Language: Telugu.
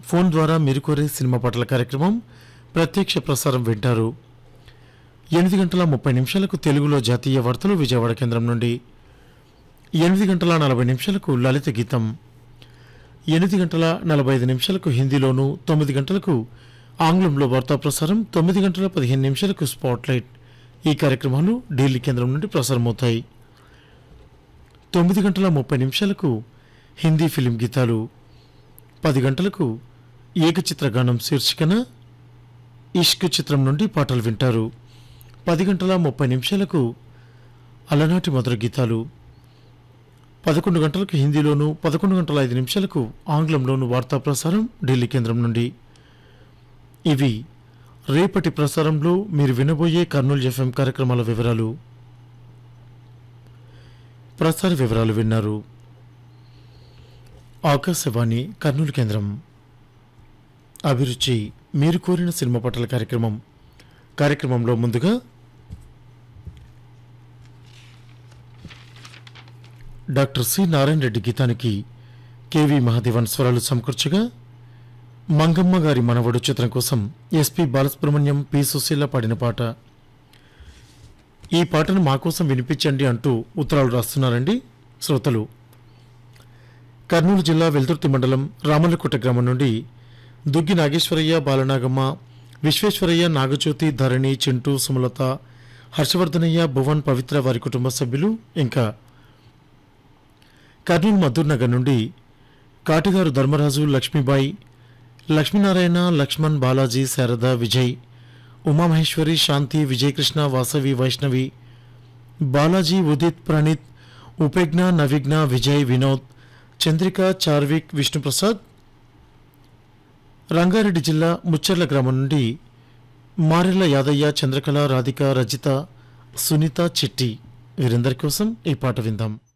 ఫోన్ ద్వారా మీరు కోరే సినిమా పాటల కార్యక్రమం ప్రత్యక్ష ప్రసారం వింటారు ఎనిమిది గంటల ముప్పై నిమిషాలకు తెలుగులో జాతీయ వార్తలు విజయవాడ కేంద్రం నుండి ఎనిమిది గంటల నలభై నిమిషాలకు లలిత గీతం ఎనిమిది గంటల నలభై ఐదు నిమిషాలకు హిందీలోను తొమ్మిది గంటలకు ఆంగ్లంలో వార్తా ప్రసారం తొమ్మిది గంటల పదిహేను నిమిషాలకు స్పాట్లైట్ ఈ కార్యక్రమాలు ఢిల్లీ కేంద్రం నుండి ప్రసారమవుతాయి తొమ్మిది గంటల ముప్పై నిమిషాలకు హిందీ ఫిలిం గీతాలు పది గంటలకు ఏకచిత్రగానం శీర్షికన ఇష్క్ చిత్రం నుండి పాటలు వింటారు పది గంటల ముప్పై నిమిషాలకు అలనాటి మధుర గీతాలు పదకొండు గంటలకు హిందీలోను పదకొండు గంటల ఐదు నిమిషాలకు ఆంగ్లంలోను వార్తా ప్రసారం ఢిల్లీ కేంద్రం నుండి ఇవి రేపటి ప్రసారంలో మీరు వినబోయే కర్నూలు ఎఫ్ఎం కార్యక్రమాల వివరాలు ప్రసార వివరాలు విన్నారు ఆకాశవాణి కర్నూలు కేంద్రం అభిరుచి మీరు కోరిన సినిమా పట్ల కార్యక్రమం కార్యక్రమంలో ముందుగా డాక్టర్ సి నారాయణ రెడ్డి గీతానికి కెవి మహాదేవన్ స్వరాలు సమకూర్చగా మంగమ్మ గారి మనవడు చిత్రం కోసం ఎస్పి బాలసుబ్రహ్మణ్యం పి సుశీల పాడిన పాట ఈ పాటను మా కోసం వినిపించండి అంటూ ఉత్తరాలు రాస్తున్నారండి శ్రోతలు కర్నూలు జిల్లా వెల్దుర్తి మండలం రామల్లకోట గ్రామం నుండి దుగ్గి నాగేశ్వరయ్య బాలనాగమ్మ విశ్వేశ్వరయ్య నాగజ్యోతి ధరణి చింటూ సుమలత హర్షవర్ధనయ్య భువన్ పవిత్ర వారి కుటుంబ సభ్యులు ఇంకా కర్నూలు మధుర్ నగర్ నుండి కాటిగారు ధర్మరాజు లక్ష్మీబాయి లక్ష్మీనారాయణ లక్ష్మణ్ బాలాజీ శారద విజయ్ ఉమామహేశ్వరి శాంతి విజయకృష్ణ వాసవి వైష్ణవి బాలాజీ ఉదిత్ ప్రణీత్ ఉపేజ్ఞ నవిఘ్న విజయ్ వినోద్ చంద్రిక చార్విక్ విష్ణుప్రసాద్ రంగారెడ్డి జిల్లా ముచ్చర్ల గ్రామం నుండి మారెల్ల యాదయ్య చంద్రకళ రాధిక రజిత సునీత చిట్టి వీరందరి కోసం ఈ పాట విందాం